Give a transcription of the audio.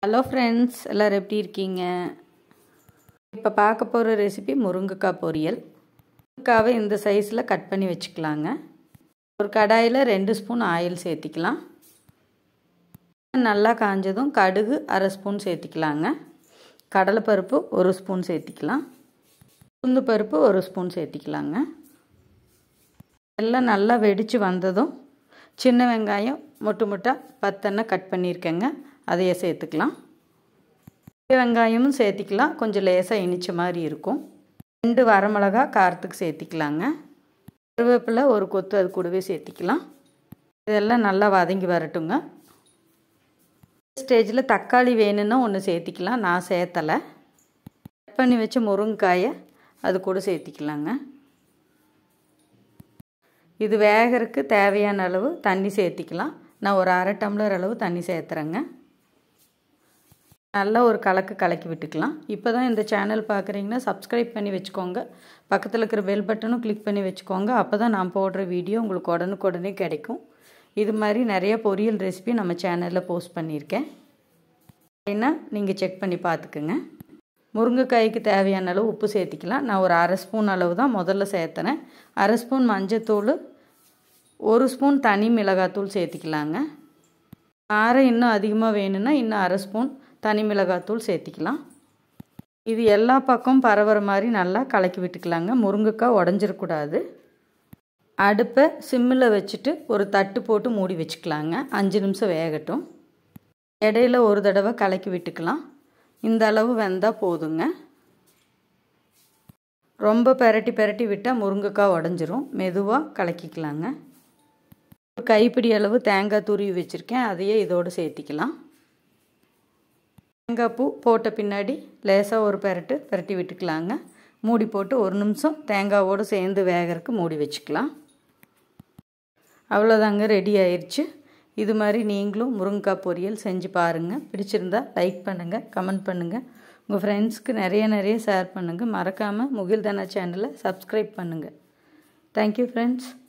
hello friends எல்லோரும் எப்படி இருக்கீங்க இப்போ பார்க்க போகிற ரெசிபி முருங்கைக்காய் பொரியல் முருங்கைக்காவை இந்த சைஸில் கட் பண்ணி வச்சுக்கலாங்க ஒரு கடாயில் ரெண்டு ஸ்பூன் ஆயில் சேர்த்திக்கலாம் நல்லா காஞ்சதும் கடுகு அரை ஸ்பூன் சேர்த்திக்கலாங்க கடலைப்பருப்பு ஒரு ஸ்பூன் சேர்த்திக்கலாம் உளுந்து பருப்பு ஒரு ஸ்பூன் சேர்த்திக்கலாங்க எல்லாம் நல்லா வெடித்து வந்ததும் சின்ன வெங்காயம் மொட்டு முட்டாக பத்தெண்ணை கட் பண்ணியிருக்கேங்க அதையே சேர்த்துக்கலாம் வெங்காயமும் சேர்த்திக்கலாம் கொஞ்சம் லேசாக இனிச்ச மாதிரி இருக்கும் ரெண்டு வரமிளகா காரத்துக்கு சேர்த்திக்கலாங்க கருவேப்பிலை ஒரு கொத்து அது கூடவே சேர்த்திக்கலாம் இதெல்லாம் நல்லா வதங்கி வரட்டுங்க ஸ்டேஜில் தக்காளி வேணும்னா ஒன்று சேர்த்திக்கலாம் நான் சேர்த்தலை கட் பண்ணி வச்ச முருங்கைக்காயை அது கூட சேர்த்திக்கலாங்க இது வேகிறதுக்கு தேவையான அளவு தண்ணி சேர்த்திக்கலாம் நான் ஒரு அரை டம்ளர் அளவு தண்ணி சேர்த்துறேங்க நல்லா ஒரு கலக்கு கலக்கி விட்டுக்கலாம் இப்போ தான் இந்த சேனல் பார்க்குறீங்கன்னா சப்ஸ்கிரைப் பண்ணி வச்சுக்கோங்க பக்கத்தில் இருக்கிற பெல் பட்டனும் கிளிக் பண்ணி வச்சுக்கோங்க அப்போ தான் நான் போடுற வீடியோ உங்களுக்கு உடனுக்குடனே கிடைக்கும் இது மாதிரி நிறைய பொரியல் ரெசிபி நம்ம சேனலில் போஸ்ட் பண்ணியிருக்கேன் ஏன்னா நீங்கள் செக் பண்ணி பார்த்துக்குங்க முருங்கைக்காய்க்கு தேவையான அளவு உப்பு சேர்த்திக்கலாம் நான் ஒரு அரை ஸ்பூன் அளவு தான் முதல்ல சேர்த்துனேன் அரை ஸ்பூன் மஞ்சத்தூள் ஒரு ஸ்பூன் தனி மிளகாத்தூள் சேர்த்திக்கலாங்க காரம் இன்னும் அதிகமாக வேணும்னா இன்னும் அரை ஸ்பூன் தனி மிளகாத்தூள் சேர்த்திக்கலாம் இது எல்லா பக்கம் பரவுற மாதிரி நல்லா கலக்கி விட்டுக்கலாங்க முருங்கைக்காய் உடஞ்சிடக்கூடாது அடுப்பை சிம்மில் வச்சுட்டு ஒரு தட்டு போட்டு மூடி வச்சுக்கலாங்க அஞ்சு நிமிஷம் வேகட்டும் இடையில ஒரு தடவை கலக்கி விட்டுக்கலாம் இந்த அளவு வெந்தால் போதுங்க ரொம்ப பெரட்டி பெரட்டி விட்டால் முருங்கைக்காய் உடஞ்சிரும் மெதுவாக கலக்கிக்கலாங்க ஒரு கைப்பிடி அளவு தேங்காய் துருவி வச்சுருக்கேன் அதையே இதோடு சேர்த்திக்கலாம் தேங்காய் பூ போட்ட பின்னாடி லேசாக ஒரு பெரட்டு பெரட்டி விட்டுக்கலாங்க மூடி போட்டு ஒரு நிமிஷம் தேங்காவோடு சேர்ந்து வேகிறதுக்கு மூடி வச்சுக்கலாம் அவ்வளோதாங்க ரெடி ஆயிடுச்சு இது மாதிரி நீங்களும் முருங்கைக்காய் பொரியல் செஞ்சு பாருங்கள் பிடிச்சிருந்தா லைக் பண்ணுங்கள் கமெண்ட் பண்ணுங்கள் உங்கள் ஃப்ரெண்ட்ஸ்க்கு நிறைய நிறைய ஷேர் பண்ணுங்கள் மறக்காமல் முகில்தானா சேனலை சப்ஸ்கிரைப் பண்ணுங்கள் தேங்க்யூ ஃப்ரெண்ட்ஸ்